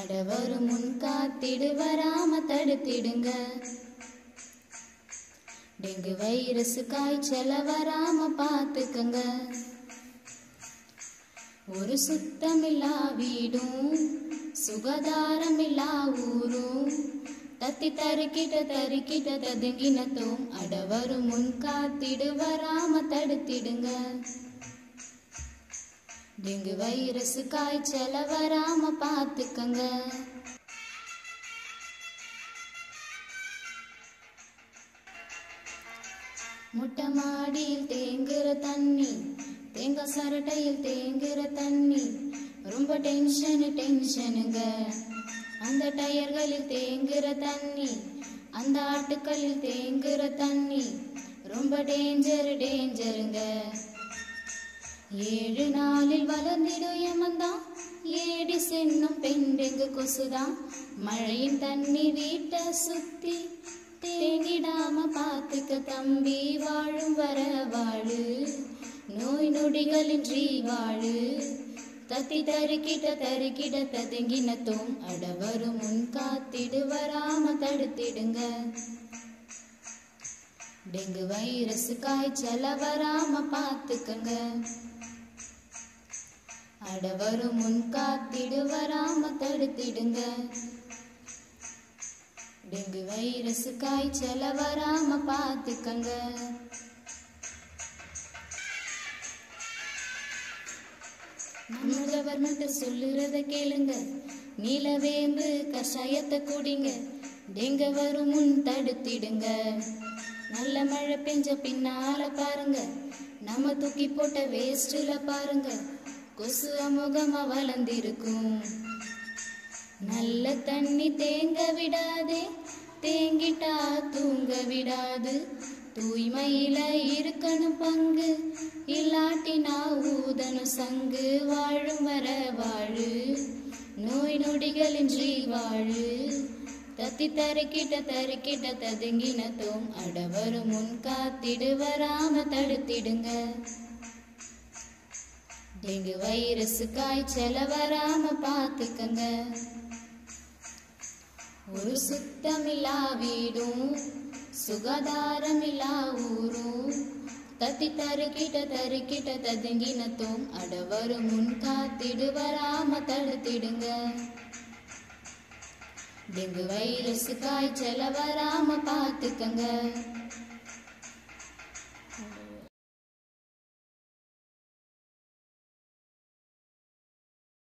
அடவரு முன் காத்திடு வராம தடுத்திடுங்க dengue virus காய்ச்சல வராம பார்த்துக்கங்க ஒரு சுத்தமில்லா வீடும் சுகாதாரமில்லா ஊரும் தத்தி தருக்கிட்ட தருக்கிட்ட ததுங்கினத்தும் அடவரு முன் காத்திடு வராம தடுத்திடுங்க டெங்கு வைரஸ் காய்ச்சல வராம பார்த்துக்கங்க முட்டை மாடியில் தேங்குற தண்ணி தேங்காய் சரட்டையில் தேங்குற தண்ணி ரொம்ப டென்ஷனு டென்ஷனுங்க அந்த டயர்களில் தேங்குற தண்ணி அந்த ஆட்டுக்களில் தேங்குற தண்ணி ரொம்ப டேஞ்சர் டேஞ்சருங்க ஏழு நாளில் வளர்ந்திடும் எமந்தான் ஏடி சென்னும் பெண்டெங்கு கொசுதான் மழையின் தண்ணி வீட்டை சுத்தி தேங்கிடாம பார்த்துக்க தம்பி வாழும் வர வாழு நோய் நொடிகளின்றி வாழு தத்தி தருக்கிட்ட தருக்கிட ததுங்கினத்தும் அடவரும் முன் காத்திடு வராம தடுத்திடுங்க டெங்கு வைரஸ் காய்ச்சல வராம பார்த்துக்கங்க அடவரும் முன் காத்திடு வராம தடுத்திடுங்க டெங்கு வைரஸ் காய்ச்சல வராம பார்த்துக்கங்க நம்ம கவர்மெண்ட் சொல்லுறத கேளுங்க நீலவேம்பு கஷாயத்தை குடிங்க டெங்க வரும் முன் தடுத்திடுங்க நல்ல மழை பெஞ்ச பின்னால பாருங்க நம்ம தூக்கி போட்ட வேஸ்ட்ல பாருங்க கொசு அமுகமா வளர்ந்திருக்கும் நல்ல தண்ணி தேங்க விடாதே தேங்கிட்டா தூங்க விடாது தூய்மையில இருக்கணும் பங்கு இல்லாட்டினா ஊதணும் சங்கு வாழும் வர வாழு நோய் நொடிகளின்றி வாழு தத்தி தருக்கிட்ட தருக்கிட்ட ததுங்கினத்தும் அடவரும் முன் காத்திடு வராம தடுத்திடுங்க டெங்கு வைரஸ் காய்ச்சல வராம பார்த்துக்கங்க ஒரு சுத்தமில்லா வீடும் சுகாதாரமில்லா ஊரும் தத்தி தருக்கிட்ட தருக்கிட்ட ததுங்கினத்தும் அடவரு முன் காத்திடு வராம தடுத்திடுங்க டெங்கு வைரஸ் காய்ச்சல வராம பார்த்துக்கங்க